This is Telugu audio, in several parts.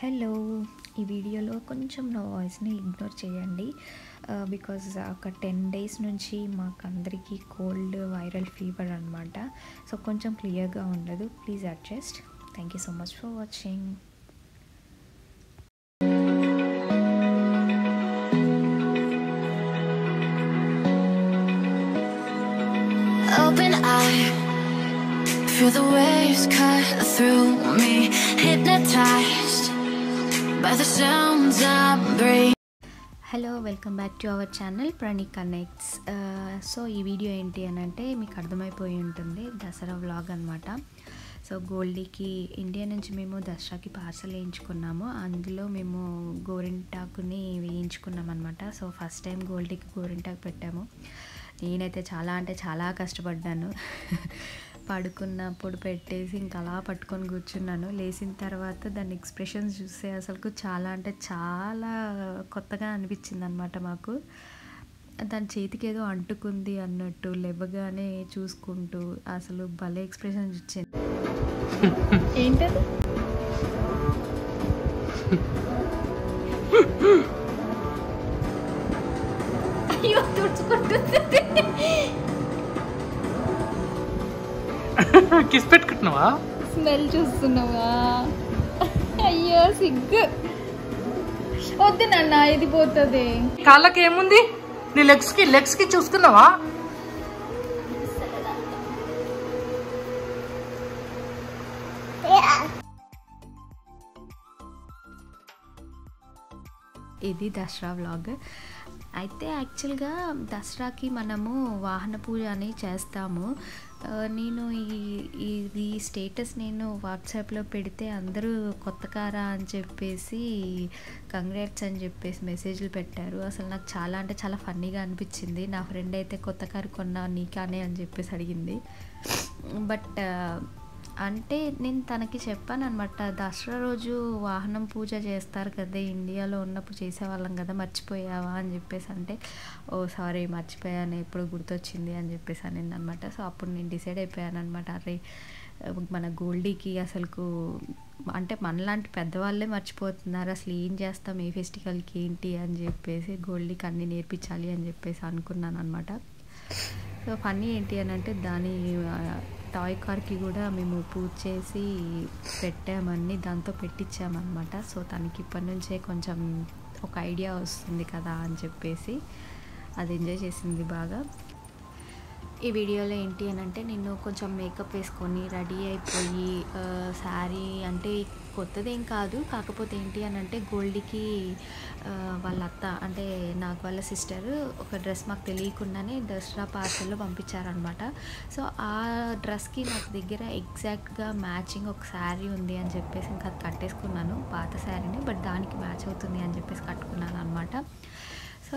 హలో ఈ వీడియోలో కొంచెం నా వాయిస్ని ఇగ్నోర్ చేయండి బికాజ్ ఒక టెన్ డేస్ నుంచి మాకు అందరికీ కోల్డ్ వైరల్ ఫీవర్ అనమాట సో కొంచెం క్లియర్గా ఉండదు please adjust thank you so much for watching Open eye, feel the waves cut through me. Hypnotized by the sounds I breathe. Hello welcome back to our channel Prani connects so ఈ వీడియో ఏంటి అని అంటే మీకు అర్థమైపోయి ఉంటుంది దసరా వ్లాగ్ అనమాట సో గోల్డీకి ఇండియా నుంచి మేము దసరాకి పార్సల్ వేయించుకున్నాము అందులో మేము గోరింటాకుని వేయించుకున్నాం అనమాట సో ఫస్ట్ టైం గోల్డీకి గోరింటాకు పెట్టాము నేనైతే చాలా అంటే చాలా కష్టపడ్డాను పడుకున్నప్పుడు పెట్టేసి ఇంకా అలా పట్టుకొని కూర్చున్నాను లేచిన తర్వాత దాని ఎక్స్ప్రెషన్స్ చూస్తే అసలు చాలా అంటే చాలా కొత్తగా అనిపించింది అనమాట మాకు దాని చేతికి ఏదో అంటుకుంది అన్నట్టు లేవగానే చూసుకుంటూ అసలు భలే ఎక్స్ప్రెషన్స్ ఇచ్చింది ఏంటది అయ్యో తుడుచుకుంటుంది కిస్ పెట్టుకుంటున్నావా స్మెల్ చూస్తున్నావా అయ్యో సిగ్గు వద్దు నాన్న ఇది పోతుంది కాళ్ళకి ఏముంది నీ లెగ్స్ కి లెగ్స్ కి చూసుకున్నావా ఇది దసరా వ్లాగ్ అయితే యాక్చువల్గా దసరాకి మనము వాహన పూజ అని చేస్తాము ఆ, నేను ఈ ఇది స్టేటస్ నేను వాట్సాప్లో పెడితే అందరూ కొత్త కారా అని చెప్పేసి కంగ్రాట్స్ అని చెప్పేసి మెసేజ్లు పెట్టారు అసలు నాకు చాలా అంటే చాలా ఫన్నీగా అనిపించింది నా ఫ్రెండ్ అయితే కొత్త కారు కొన్నా నీకానే అని చెప్పేసి అడిగింది బట్ అంటే నేను తనకి చెప్పాను అనమాట దసరా రోజు వాహనం పూజ చేస్తారు కదా ఇండియాలో ఉన్నప్పుడు చేసేవాళ్ళం కదా మర్చిపోయావా అని చెప్పేసి అంటే ఓ సారీ మర్చిపోయాను ఎప్పుడు గుర్తొచ్చింది అని చెప్పేసి అని అనమాట సో అప్పుడు నేను డిసైడ్ అయిపోయాను అనమాట అరే మన గోల్డీకి అసలుకు అంటే మనలాంటి పెద్దవాళ్ళే మర్చిపోతున్నారు అసలు ఏం చేస్తాం ఏ ఫెస్టివల్కి ఏంటి అని చెప్పేసి గోల్డీకి అన్నీ నేర్పించాలి అని చెప్పేసి అనుకున్నాను అనమాట సో ఫన్నీ ఏంటి అని అంటే దాని ఆ, టాయ్ కార్కి కూడా మేము పూజ చేసి పెట్టామని దాంతో పెట్టించామన్నమాట సో తనకి ఇప్పటి నుంచే కొంచెం ఒక ఐడియా వస్తుంది కదా అని చెప్పేసి అది ఎంజాయ్ చేసింది బాగా ఈ వీడియోలో ఏంటి అని అంటే నేను కొంచెం మేకప్ వేసుకొని రెడీ అయిపోయి ఆ, శారీ అంటే కొత్తదేం కాదు కాకపోతే ఏంటి అని అంటే గోల్డ్కి ఆ, వాళ్ళ అత్త అంటే నాకు వాళ్ళ సిస్టర్ ఒక డ్రెస్ మాకు తెలియకుండానే దసరా పార్సల్లో పంపించారనమాట సో ఆ డ్రెస్కి నాకు దగ్గర ఎగ్జాక్ట్గా మ్యాచింగ్ ఒక శారీ ఉంది అని చెప్పేసి ఇంకా అది కట్టేసుకున్నాను పాత శారీని బట్ దానికి మ్యాచ్ అవుతుంది అని చెప్పేసి కట్టుకున్నాను అనమాట సో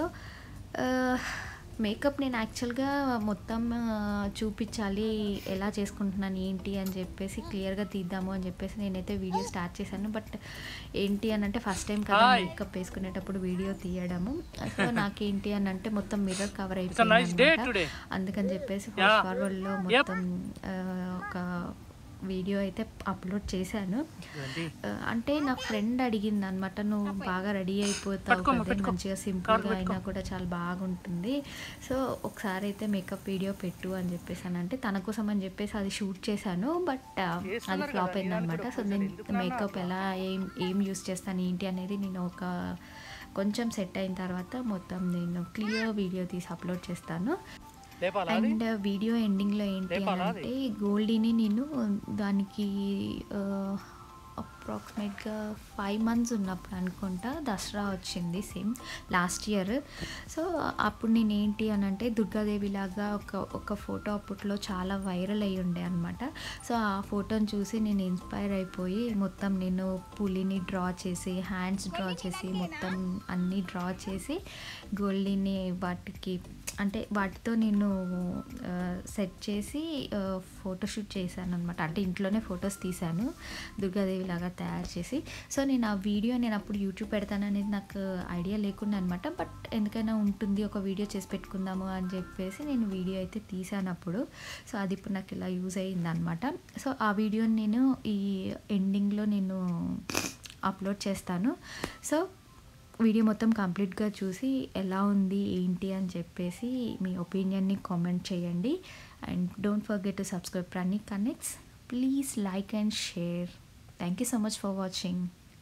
మేకప్ నేను యాక్చువల్గా మొత్తం ఆ, చూపించాలి ఎలా చేసుకుంటున్నాను ఏంటి అని చెప్పేసి క్లియర్గా తీద్దాము అని చెప్పేసి నేనైతే వీడియో స్టార్ట్ చేశాను బట్ ఏంటి అని అంటే ఫస్ట్ టైం కదా Hi. మేకప్ వేసుకునేటప్పుడు వీడియో తీయడము సో నాకేంటి అని అంటే మొత్తం mirror cover It's a nice day అయిపోయింది today. అందుకని చెప్పేసి Yeah. ఫాస్ట్ ఫార్వర్డ్లో మొత్తం ఆ, ఒక వీడియో అయితే అప్లోడ్ చేశాను ఆ, అంటే నా ఫ్రెండ్ అడిగింది అనమాట నువ్వు బాగా రెడీ అయిపోతావు పట్టుకోమ్మా, కదా పెట్టుకో. మంచిగా కార్లో సింపుల్గా పెట్టుకో. అయినా కూడా చాలా బాగుంటుంది సో ఒకసారి అయితే మేకప్ వీడియో పెట్టు అని చెప్పేసాను అంటే తన కోసం అని చెప్పేసి అది షూట్ చేశాను బట్ అది చేస్తున్నారు ఫ్లాప్ కదా, అయింది అనమాట నేను సో నేను ఎందుకు మేకప్ ఎలా ఏం ఏం యూస్ చేస్తాను ఏంటి అనేది నేను ఒక కొంచెం సెట్ అయిన తర్వాత మొత్తం నేను క్లియర్ వీడియో తీసి అప్లోడ్ చేస్తాను లేపాలా అది? అండ్ వీడియో ఎండింగ్లో ఏంటి అని లేపాలా అది? అంటే గోల్డీని నేను దానికి అప్రాక్సిమేట్గా ఫైవ్ మంత్స్ ఉన్నప్పుడు అనుకుంటా దసరా వచ్చింది సేమ్ లాస్ట్ ఇయర్ సో అప్పుడు నేను ఏంటి అని అంటే దుర్గాదేవి లాగా ఒక ఒక ఫోటో అప్పట్లో చాలా వైరల్ అయ్యి ఉండే అనమాట సో ఆ ఫోటోని చూసి నేను ఇన్స్పైర్ అయిపోయి మొత్తం నేను పులిని డ్రా చేసి హ్యాండ్స్ డ్రా చేసి మొత్తం అన్నీ డ్రా చేసి గోల్డీని వాటికి అంటే వాటితో నేను సెట్ చేసి ఫోటోషూట్ చేశాను అనమాట అంటే ఇంట్లోనే ఫొటోస్ తీశాను దుర్గాదేవి లాగా తయారు చేసి సో నేను ఆ వీడియో నేను అప్పుడు యూట్యూబ్ పెడతాను అనేది నాకు ఐడియా లేకుండా అనమాట బట్ ఎందుకైనా ఉంటుంది ఒక వీడియో చేసి పెట్టుకుందాము అని చెప్పేసి నేను వీడియో అయితే తీసాను అప్పుడు సో అది ఇప్పుడు నాకు ఇలా యూజ్ అయ్యింది అనమాట సో ఆ వీడియోని నేను ఈ ఎండింగ్లో నేను అప్లోడ్ చేస్తాను సో వీడియో మొత్తం కంప్లీట్గా చూసి ఎలా ఉంది ఏంటి అని చెప్పేసి మీ ఒపీనియన్ని కామెంట్ చేయండి and don't forget to subscribe Prani connects please like and share thank you so much for watching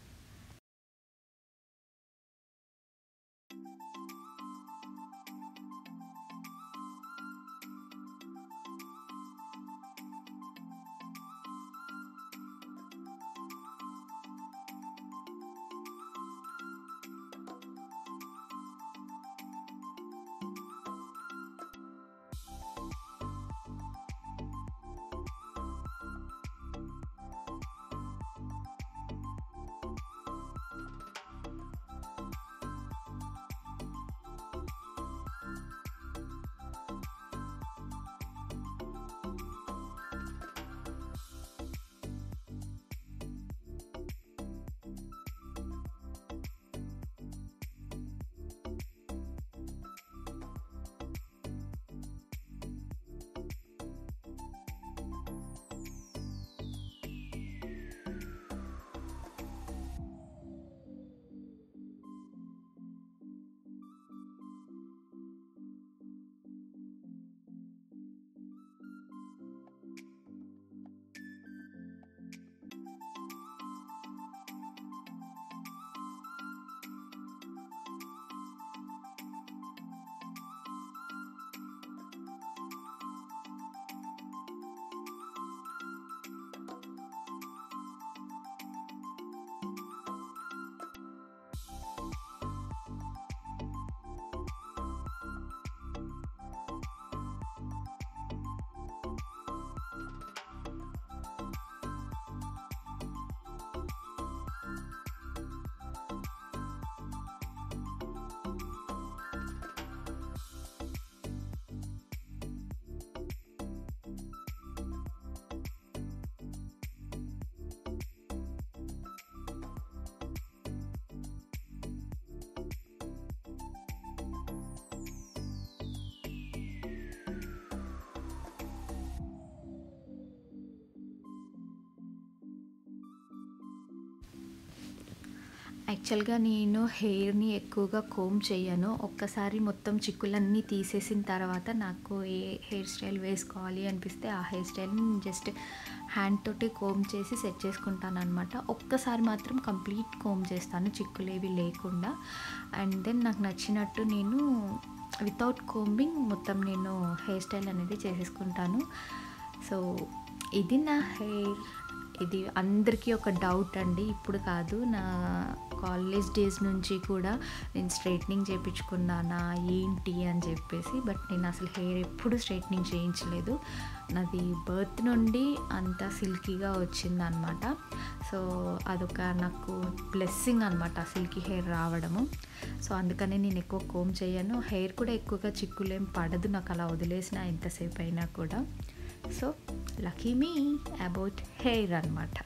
యాక్చువల్గా నేను హెయిర్ని ఎక్కువగా కోమ్ చేయను ఒక్కసారి మొత్తం చిక్కులన్నీ తీసేసిన తర్వాత నాకు ఏ హెయిర్ స్టైల్ వేసుకోవాలి అనిపిస్తే ఆ హెయిర్ స్టైల్ని జస్ట్ హ్యాండ్ తోటి కోమ్ చేసి సెట్ చేసుకుంటాను అనమాట ఒక్కసారి మాత్రం కంప్లీట్ కోమ్ చేస్తాను చిక్కులేవి లేకుండా అండ్ దెన్ నాకు నచ్చినట్టు నేను వితౌట్ కోంబింగ్ మొత్తం నేను హెయిర్ స్టైల్ అనేది చేసేసుకుంటాను సో ఇది నా హెయిర్ ఇది అందరికీ ఒక డౌట్ అండి ఇప్పుడు కాదు నా కాలేజ్ డేస్ నుంచి కూడా నేను స్ట్రైట్నింగ్ చేయించుకున్నానా ఏంటి అని చెప్పేసి బట్ నేను అసలు హెయిర్ ఎప్పుడు స్ట్రైట్నింగ్ చేయించలేదు నాది బర్త్ నుండి అంత సిల్కీగా వచ్చిందనమాట సో అదొక నాకు బ్లెస్సింగ్ అనమాట సిల్కీ హెయిర్ రావడము సో అందుకనే నేను ఎక్కువ కోమ్ చేయను హెయిర్ కూడా ఎక్కువగా చిక్కులేం పడదు నాకు అలా వదిలేసిన ఎంతసేపు అయినా కూడా so lucky me about hair అనమాట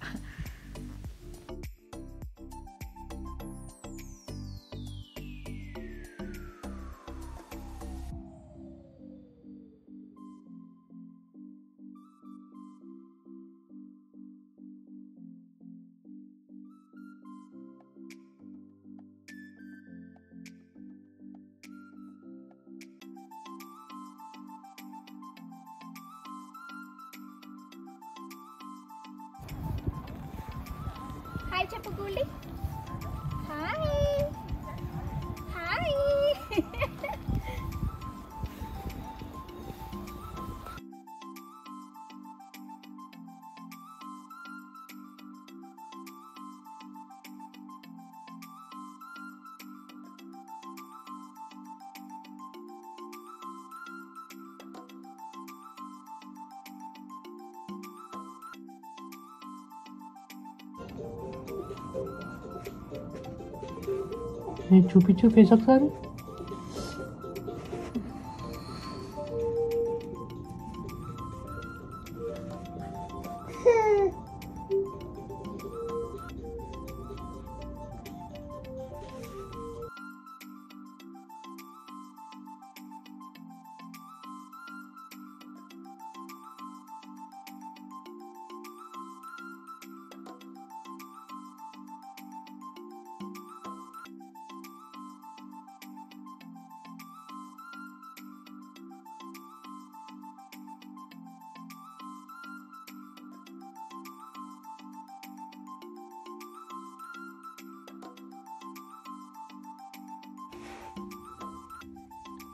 హాయ్ చెప్పు కూలి హాయ్ హాయ్ నేను చూపించు ఫేస్ ఒకసారి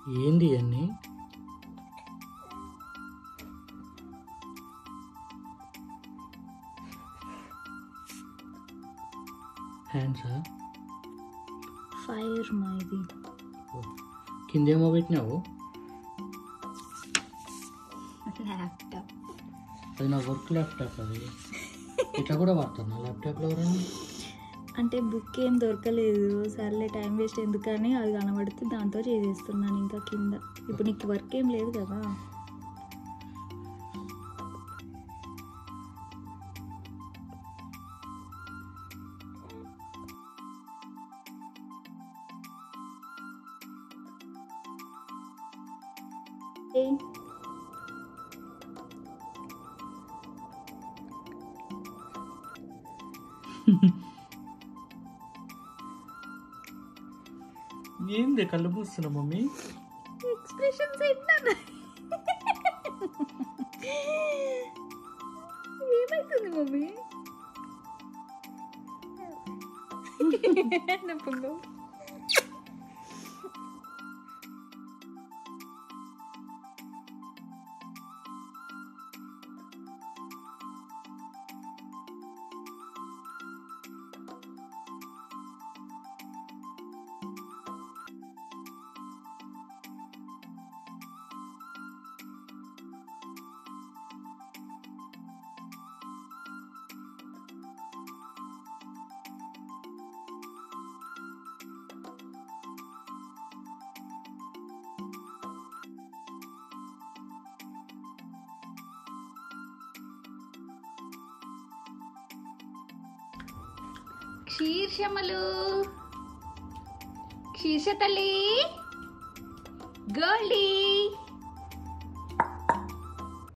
ఏంది అన్ని హ్యాండ్సా ఫైర్ మా ఇది కిందేమో పెట్టినావు ల్యాప్టాప్ అది నా వర్క్ ల్యాప్టాప్ అది ఇట్లా కూడా వాడతాను నా ల్యాప్టాప్లో ఎవరైనా అంటే బుక్ ఏం దొరకలేదు సర్లే టైం వేస్ట్ ఎందుకని అది కనబడితే దాంతో చేసేస్తున్నాను ఇంకా కింద ఇప్పుడు నీకు వర్క్ ఏం లేదు కదా ఏయ్. ఏంది కళ్ళు మూస్తున్నా మమ్మీ ఎక్స్ప్రెషన్స్ ఏంటన్నా ఏమైతుంది మమ్మీ నొప్పుందో క్షీర్షమలు క్షీర్ష తల్లి గోల్డీ